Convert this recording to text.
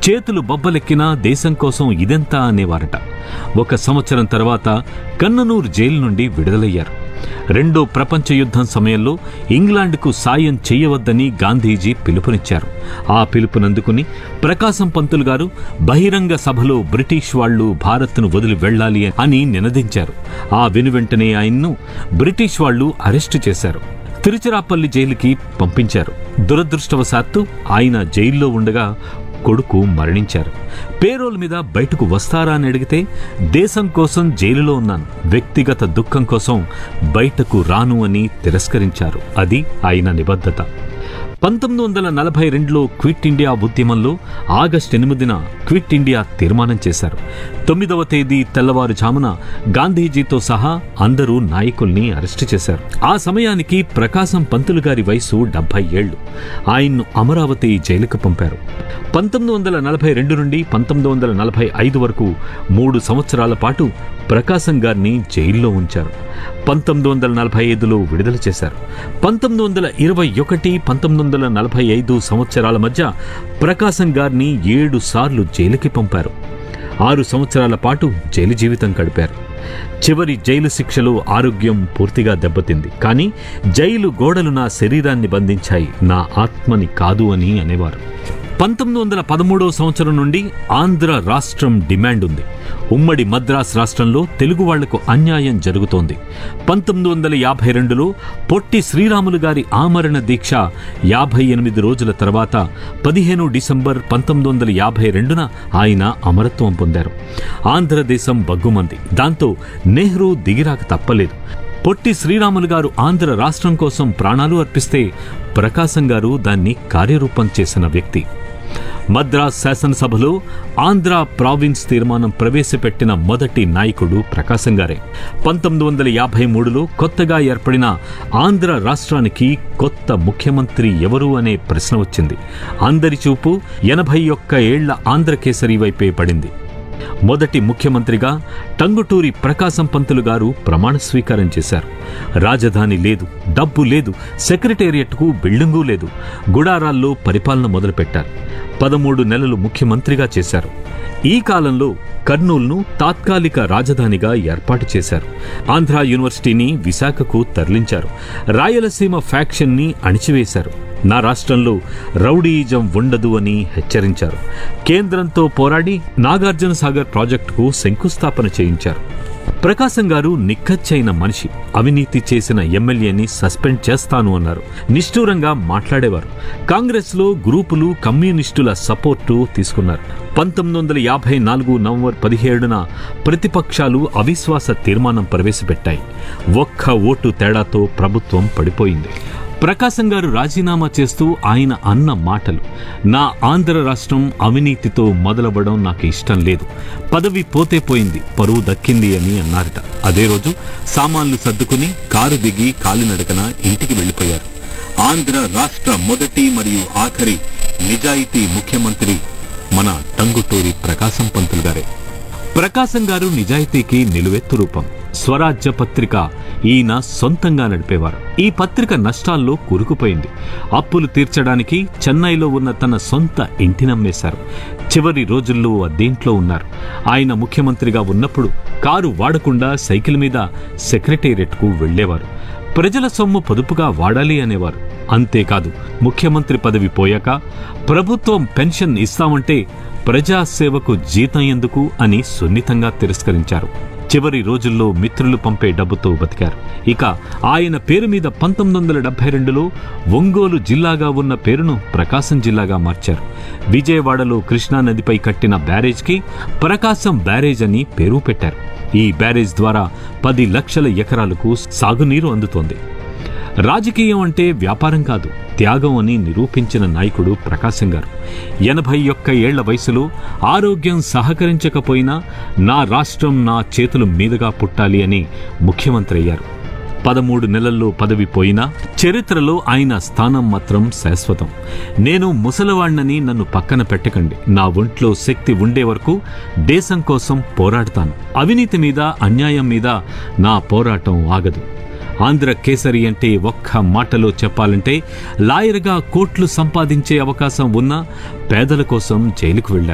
చేతులు బొబ్బలెక్కినా దేశం కోసం ఇదెంత అనేవారట ఒక సంవత్సరం తర్వాత కన్ననూరు జైలు నుండి విడుదలయ్యారు రెండో ప్రపంచ యుద్ధం సమయంలో ఇంగ్లాండ్కు సాయం చేయవద్దని గాంధీజీ పిలుపునిచ్చారు ఆ పిలుపునందుకుని ప్రకాశం పంతులు గారు బహిరంగ సభలో బ్రిటిష్ వాళ్లు భారత్ను వదిలి వెళ్ళాలి అని నినదించారు ఆ వెనువెంటనే ఆయన్ను బ్రిటిష్ వాళ్లు అరెస్టు చేశారు తిరుచిరాపల్లి జైలుకి పంపించారు దురదృష్టవశాత్తు ఆయన జైల్లో ఉండగా కొడుకు మరణించారు పేరోల్ మీద బయటకు వస్తారా అని అడిగితే దేశం కోసం జైలులో ఉన్నాను వ్యక్తిగత దుఃఖం కోసం బయటకు రాను అని తిరస్కరించారు అది ఆయన నిబద్ధత పంతొమ్మిది వందల నలభై రెండులో క్విట్ ఇండియా ఉద్యమంలో ఆగస్టు ఎనిమిదిన క్విట్ ఇండియా తీర్మానం చేశారు తొమ్మిదవ తేదీ తెల్లవారుజామున గాంధీజీతో సహా అందరూ నాయకుల్ని అరెస్టు చేశారు ఆ సమయానికి ప్రకాశం పంతులు గారి వయసు డెబ్బై ఏళ్లు ఆయన్ను అమరావతి జైలుకు పంపారు పంతొమ్మిది వందల నలభై రెండు నుండి పంతొమ్మిది వందల నలభై ఐదు వరకు మూడు సంవత్సరాల పాటు ప్రకాశం గారిని జైల్లో ఉంచారు పంతొమ్మిది వందల నలభై ఐదులో విడుదల చేశారు పంతొమ్మిది వందల ఇరవై ఒకటి పంతొమ్మిది వందల నలభై ఐదు సంవత్సరాల మధ్య ప్రకాశం గారిని ఏడు సార్లు జైలుకి పంపారు ఆరు సంవత్సరాల పాటు జైలు జీవితం గడిపారు చివరి జైలు శిక్షలో ఆరోగ్యం పూర్తిగా దెబ్బతింది కానీ జైలు గోడలు నా శరీరాన్ని బంధించాయి నా ఆత్మని కాదు అని అనేవారు పంతొమ్మిది వందల పదమూడవ సంవత్సరం నుండి ఆంధ్ర రాష్ట్రం డిమాండ్ ఉంది ఉమ్మడి మద్రాస్ రాష్ట్రంలో తెలుగు వాళ్లకు అన్యాయం జరుగుతోంది పంతొమ్మిది వందల యాభై రెండులో పొట్టి శ్రీరాములు గారి ఆమరణ దీక్ష యాభై ఎనిమిది రోజుల తర్వాత పదిహేను డిసెంబర్ పంతొమ్మిది వందల యాభై రెండున ఆయన అమరత్వం పొందారు ఆంధ్రదేశం బగ్గుమంది దాంతో నెహ్రూ దిగిరాక తప్పలేదు పొట్టి శ్రీరాములు గారు ఆంధ్ర రాష్ట్రం కోసం ప్రాణాలు అర్పిస్తే ప్రకాశం గారు దాన్ని కార్యరూపం చేసిన వ్యక్తి మద్రాస్ శాసనసభలో ఆంధ్ర ప్రావిన్స్ తీర్మానం ప్రవేశపెట్టిన మొదటి నాయకుడు ప్రకాశం గారే పంతొమ్మిది వందల యాభై మూడులో కొత్తగా ఏర్పడిన ఆంధ్ర రాష్ట్రానికి కొత్త ముఖ్యమంత్రి ఎవరు అనే ప్రశ్న వచ్చింది అందరి చూపు ఎనభై ఒక్క ఏళ్ల ఆంధ్రకేసరి వైపే పడింది మొదటి ముఖ్యమంత్రిగా టంగుటూరి ప్రకాశం పంతులు గారు ప్రమాణ స్వీకారం చేశారు రాజధాని లేదు డబ్బు లేదు సెక్రటేరియట్కు బిల్డింగు లేదు గుడారాల్లో పరిపాలన మొదలుపెట్టారు పదమూడు నెలలు ముఖ్యమంత్రిగా చేశారు ఈ కాలంలో కర్నూలును తాత్కాలిక రాజధానిగా ఏర్పాటు చేశారు ఆంధ్ర యూనివర్సిటీని విశాఖకు తరలించారు రాయలసీమ ఫ్యాక్షన్ని అణిచివేశారు నా రాష్ట్రంలో రౌడీయిజం ఉండదు అని హెచ్చరించారు కేంద్రంతో పోరాడి నాగార్జున సాగర్ ప్రాజెక్టుకు శంకుస్థాపన చేయించారు ప్రకాశం గారు నిక్కచ్చైన మనిషి అవినీతి చేసిన ఎమ్మెల్యేని సస్పెండ్ చేస్తాను అన్నారు నిష్ఠూరంగా మాట్లాడేవారు కాంగ్రెస్ లో గ్రూపులు కమ్యూనిస్టుల సపోర్టు తీసుకున్నారు పంతొమ్మిది వందల యాభై నాలుగు నవంబర్ పదిహేడున ప్రతిపక్షాలు అవిశ్వాస తీర్మానం ప్రవేశపెట్టాయి ఒక్క ఓటు తేడాతో ప్రభుత్వం పడిపోయింది ప్రకాశం గారు రాజీనామా చేస్తూ ఆయన అన్న మాటలు నా ఆంధ్ర రాష్ట్రం అవినీతితో మొదలవ్వడం నాకు ఇష్టం లేదు పదవి పోతే పోయింది పరువు దక్కింది అని అన్నారట అదే రోజు సామాన్లు సర్దుకుని కారు దిగి కాలినడకన ఇంటికి వెళ్ళిపోయారు ఆంధ్ర రాష్ట్ర మొదటి మరియు ఆఖరి నిజాయితీ ముఖ్యమంత్రి మన టంగుటూరి ప్రకాశం పంతులు గారే ప్రకాశం గారు నిజాయితీకి నిలువెత్తు రూపం స్వరాజ్య పత్రిక ఈయన సొంతంగా నడిపేవారు ఈ పత్రిక నష్టాల్లో కూరుకుపోయింది అప్పులు తీర్చడానికి చెన్నైలో ఉన్న తన సొంత ఇంటినమ్మేశారు చివరి రోజుల్లో అద్దీంట్లో ఉన్నారు ఆయన ముఖ్యమంత్రిగా ఉన్నప్పుడు కారు వాడకుండా సైకిల్ మీద సెక్రటేరియట్కు వెళ్లేవారు ప్రజల సొమ్ము పొదుపుగా వాడాలి అనేవారు అంతేకాదు ముఖ్యమంత్రి పదవి పోయాక ప్రభుత్వం పెన్షన్ ఇస్తామంటే ప్రజాసేవకు జీతం ఎందుకు అని సున్నితంగా తిరస్కరించారు చివరి రోజుల్లో మిత్రులు పంపే డబ్బుతో బతికారు ఇక ఆయన పేరు మీద పంతొమ్మిది వందల డెబ్బై రెండులో ఒంగోలు జిల్లాగా ఉన్న పేరును ప్రకాశం జిల్లాగా మార్చారు విజయవాడలో కృష్ణానదిపై కట్టిన బ్యారేజ్కి ప్రకాశం బ్యారేజ్ అని పేరు పెట్టారు ఈ బ్యారేజ్ ద్వారా పది లక్షల ఎకరాలకు సాగునీరు అందుతోంది రాజకీయం అంటే వ్యాపారం కాదు త్యాగం అని నిరూపించిన నాయకుడు ప్రకాశం గారు ఎనభై ఒక్క ఏళ్ల వయసులో ఆరోగ్యం సహకరించకపోయినా నా రాష్ట్రం నా చేతుల మీదుగా పుట్టాలి అని ముఖ్యమంత్రి అయ్యారు పదమూడు నెలల్లో పదవి పోయినా చరిత్రలో ఆయన స్థానం మాత్రం శాశ్వతం నేను ముసలివాణ్ణని నన్ను పక్కన పెట్టకండి నా ఒంట్లో శక్తి ఉండే వరకు దేశం కోసం పోరాడతాను అవినీతి మీద అన్యాయం మీద నా పోరాటం ఆగదు ఆంధ్ర కేసరి అంటే ఒక్క మాటలో చెప్పాలంటే లాయర్గా కోట్లు సంపాదించే అవకాశం ఉన్నా పేదల కోసం జైలుకు వెళ్లారు